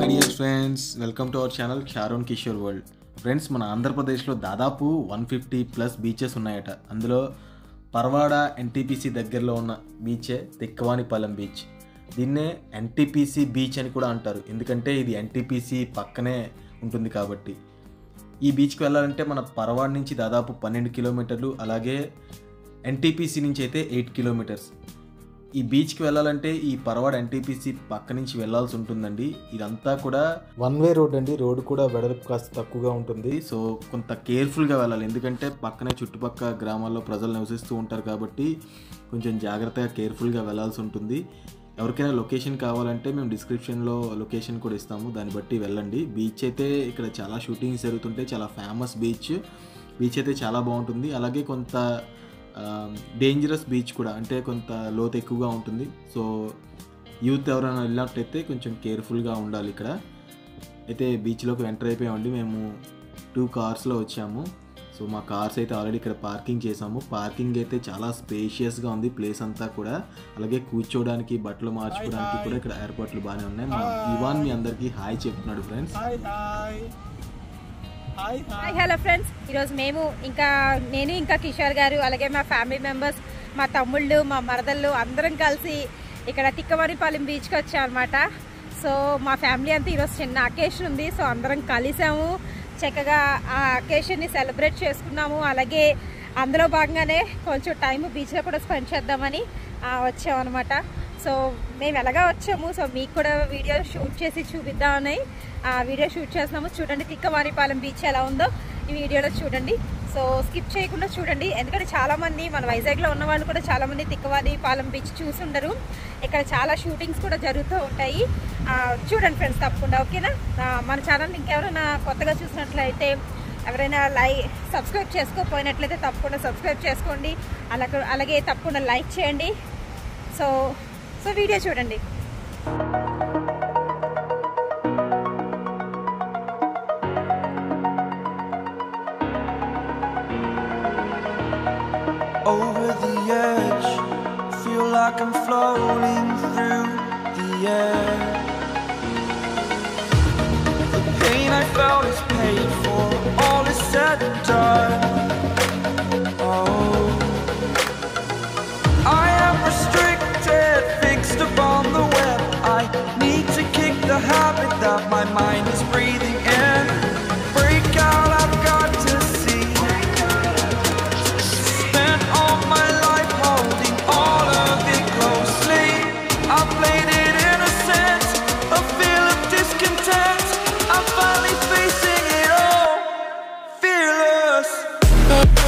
My dear friends welcome to our channel Sharon Kishore world friends మన ఆంధ్రప్రదేశ్లో దాదాపు వన్ ఫిఫ్టీ ప్లస్ బీచెస్ ఉన్నాయట అందులో పర్వాడ ఎన్టీపీసీ దగ్గరలో ఉన్న బీచే తిక్కవానిపాలెం బీచ్ దీన్నే ఎన్టీపీసీ బీచ్ అని కూడా అంటారు ఎందుకంటే ఇది ఎన్టీపీసీ పక్కనే ఉంటుంది కాబట్టి ఈ బీచ్కి వెళ్ళాలంటే మన పరవాడ నుంచి దాదాపు పన్నెండు కిలోమీటర్లు అలాగే ఎన్టీపీసీ నుంచి అయితే ఎయిట్ కిలోమీటర్స్ ఈ బీచ్కి వెళ్ళాలంటే ఈ పరవాడ ఎన్టీపీసీ పక్క నుంచి వెళ్ళాల్సి ఉంటుందండి ఇదంతా కూడా వన్ వే రోడ్ అండి రోడ్ కూడా వెడల్పు కాస్త తక్కువగా ఉంటుంది సో కొంత కేర్ఫుల్గా వెళ్ళాలి ఎందుకంటే పక్కనే చుట్టుపక్కల గ్రామాల్లో ప్రజలు నివసిస్తూ ఉంటారు కాబట్టి కొంచెం జాగ్రత్తగా కేర్ఫుల్గా వెళ్ళాల్సి ఉంటుంది ఎవరికైనా లొకేషన్ కావాలంటే మేము డిస్క్రిప్షన్లో లొకేషన్ కూడా ఇస్తాము దాన్ని బట్టి వెళ్ళండి బీచ్ అయితే ఇక్కడ చాలా షూటింగ్స్ జరుగుతుంటాయి చాలా ఫేమస్ బీచ్ బీచ్ అయితే చాలా బాగుంటుంది అలాగే కొంత డేంజరస్ బీచ్ కూడా అంటే కొంత లోతు ఎక్కువగా ఉంటుంది సో యూత్ ఎవరైనా వెళ్ళినట్టయితే కొంచెం కేర్ఫుల్గా ఉండాలి ఇక్కడ అయితే బీచ్లోకి ఎంటర్ అయిపోయామండి మేము టూ కార్స్లో వచ్చాము సో మా కార్స్ అయితే ఆల్రెడీ ఇక్కడ పార్కింగ్ చేసాము పార్కింగ్ అయితే చాలా స్పేషియస్గా ఉంది ప్లేస్ అంతా కూడా అలాగే కూర్చోవడానికి బట్టలు మార్చుకోవడానికి కూడా ఇక్కడ ఏర్పాట్లు బాగానే ఉన్నాయి మా ఇవాన్ మీ అందరికీ హాయ్ చెప్తున్నాడు friends hi hi hi hi hi hello friends ఈరోజు మేము ఇంకా నేను ఇంకా కిషోర్ గారు అలాగే మా ఫ్యామిలీ మెంబర్స్ మా తమ్ముళ్ళు మా మరదళ్ళు అందరం కలిసి ఇక్కడ తిక్కమరిపాలెం బీచ్కి వచ్చాం అనమాట సో మా ఫ్యామిలీ అంతా ఈరోజు చిన్న అకేషన్ ఉంది సో అందరం కలిసాము చక్కగా ఆ అకేషన్ని సెలబ్రేట్ చేసుకున్నాము అలాగే అందులో భాగంగానే కొంచెం టైం బీచ్లో కూడా స్పెండ్ చేద్దామని ఆ, వచ్చామన్నమాట సో మేము ఎలాగా వచ్చాము సో మీకు కూడా వీడియో షూట్ చేసి చూపిద్దామని ఆ వీడియో షూట్ చేస్తున్నాము చూడండి తిక్కవారిపాలెం బీచ్ ఎలా ఉందో ఈ వీడియోలో చూడండి సో స్కిప్ చేయకుండా చూడండి ఎందుకంటే చాలామంది మన వైజాగ్లో ఉన్న వాళ్ళు కూడా చాలామంది తిక్కవారిపాలెం బీచ్ చూసుండరు ఇక్కడ చాలా షూటింగ్స్ కూడా జరుగుతూ ఉంటాయి ఆ, చూడండి ఫ్రెండ్స్ తప్పకుండా ఓకేనా ఆ, మన ఛానల్ ఇంకెవరైనా కొత్తగా చూసినట్లయితే ఎవరైనా లై సబ్స్క్రైబ్ చేసుకోకపోయినట్లయితే తప్పకుండా సబ్స్క్రైబ్ చేసుకోండి అలాగే అలాగే తప్పకుండా లైక్ చేయండి సో సో వీడియో చూడండి over the edge. Feel like I'm floating through the air. The pain I felt is paid for, all is said and done. Oh, I am restricted, fixed upon the web. I need to kick the habit that my mind is breathing in. Break out, I've got to see. Spent all my life holding all of it closely. I played it innocent, a feel of discontent. I'm finally facing it all, fearless.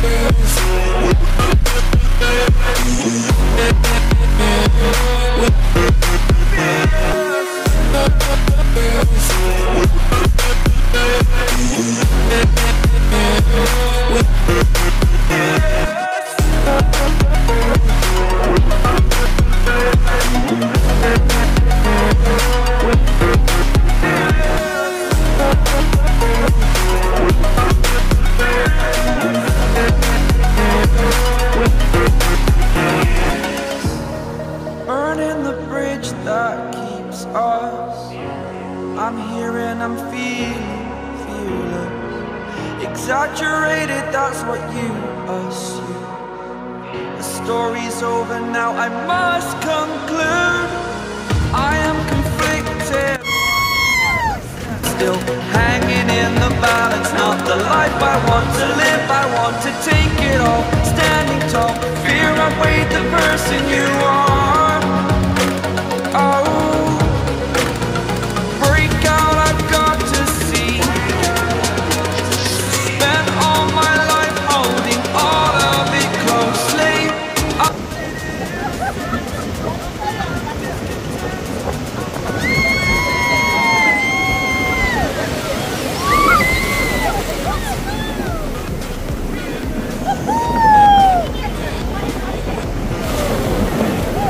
Burning the bridge that keeps us. I'm here and I'm feeling fearless. Exaggerated, that's what you assume. The story's over now, I must conclude. I am conflicted. Still hanging in the balance, not the life I want to live. I want to take it all, standing tall. Fear outweighed the person you are. Oh, break out, I've got to see. Spent all my life holding all of it closely. I- Woo!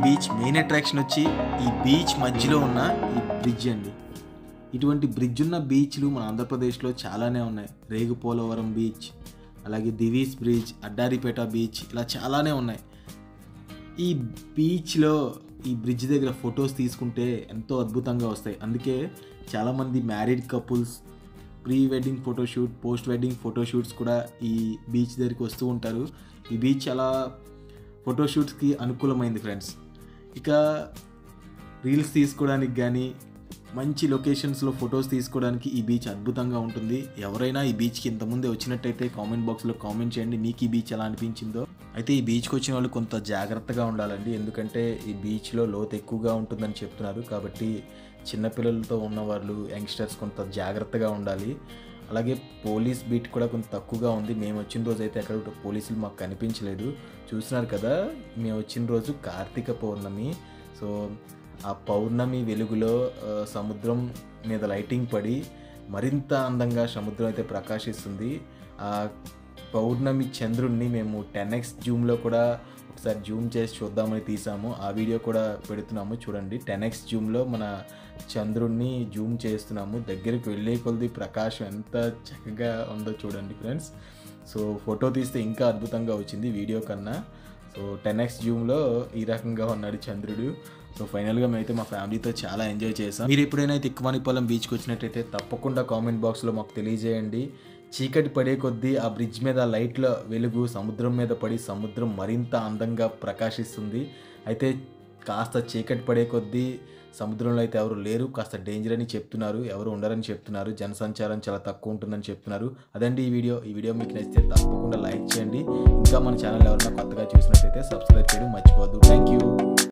Beach main attraction వచ్చి ఈ beach మధ్యలో ఉన్న ఈ bridge అండి ఇటువంటి bridge ఉన్న బీచ్లు మన ఆంధ్రప్రదేశ్లో చాలానే ఉన్నాయి రేగుపోలవరం బీచ్ అలాగే దివీస్ బ్రిడ్జ్ అడ్డారిపేట బీచ్ ఇలా చాలానే ఉన్నాయి ఈ బీచ్లో ఈ బ్రిడ్జ్ దగ్గర ఫొటోస్ తీసుకుంటే ఎంతో అద్భుతంగా వస్తాయి అందుకే చాలామంది married couples pre wedding photoshoot post wedding photoshoots కూడా ఈ బీచ్ దగ్గరికి వస్తూ ఉంటారు ఈ బీచ్ చాలా ఫోటోషూట్స్కి అనుకూలమైంది ఫ్రెండ్స్ ఇక రీల్స్ తీసుకోవడానికి కానీ మంచి లొకేషన్స్లో ఫొటోస్ తీసుకోవడానికి ఈ బీచ్ అద్భుతంగా ఉంటుంది ఎవరైనా ఈ బీచ్కి ఇంతకుముందే వచ్చినట్టయితే కామెంట్ బాక్స్లో కామెంట్ చేయండి మీకు ఈ బీచ్ ఎలా అనిపించిందో అయితే ఈ బీచ్కి వచ్చిన వాళ్ళు కొంత జాగ్రత్తగా ఉండాలండి ఎందుకంటే ఈ బీచ్లో లోతు ఎక్కువగా ఉంటుందని చెప్తున్నారు కాబట్టి చిన్నపిల్లలతో ఉన్నవాళ్ళు యంగ్స్టర్స్ కొంత జాగ్రత్తగా ఉండాలి అలాగే పోలీస్ బీట్ కూడా కొంత తక్కువగా ఉంది మేము వచ్చిన రోజు అయితే ఎక్కడ పోలీసులు మాకు కనిపించలేదు చూస్తున్నారు కదా మేము వచ్చిన రోజు కార్తీక పౌర్ణమి సో ఆ పౌర్ణమి వెలుగులో ఆ, సముద్రం మీద లైటింగ్ పడి మరింత అందంగా సముద్రం అయితే ప్రకాశిస్తుంది ఆ పౌర్ణమి చంద్రుణ్ణి మేము టెన్ ఎక్స్ జూమ్లో కూడా ఒకసారి జూమ్ చేసి చూద్దామని తీసాము ఆ వీడియో కూడా పెడుతున్నాము చూడండి టెన్ ఎక్స్ జూమ్లో మన చంద్రుణ్ణి జూమ్ చేస్తున్నాము దగ్గరికి వెళ్ళే కొద్ది ప్రకాశం ఎంత చక్కగా ఉందో చూడండి ఫ్రెండ్స్ సో ఫోటో తీస్తే ఇంకా అద్భుతంగా వచ్చింది వీడియో కన్నా సో టెన్ ఎక్స్ జూమ్లో ఈ రకంగా ఉన్నాడు చంద్రుడు సో ఫైనల్గా మేమైతే మా ఫ్యామిలీతో చాలా ఎంజాయ్ చేసాం మీరు ఎప్పుడైనా తిక్కుమానిపాలెం బీచ్కి వచ్చినట్టయితే తప్పకుండా కామెంట్ బాక్స్లో మాకు తెలియజేయండి చీకటి పడే కొద్దీ ఆ బ్రిడ్జ్ మీద లైట్ల వెలుగు సముద్రం మీద పడి సముద్రం మరింత అందంగా ప్రకాశిస్తుంది అయితే కాస్త చీకటి పడే కొద్దీ సముద్రంలో అయితే ఎవరు లేరు కాస్త డేంజర్ అని చెప్తున్నారు ఎవరు ఉండరని చెప్తున్నారు జనసంచారం చాలా తక్కువ ఉంటుందని చెప్తున్నారు అదండి ఈ వీడియో ఈ వీడియో మీకు నచ్చితే తప్పకుండా లైక్ చేయండి ఇంకా మన ఛానల్ ఎవరైనా కొత్తగా చూసినట్టయితే సబ్స్క్రైబ్ చేయడం మర్చిపోవద్దు థ్యాంక్ యూ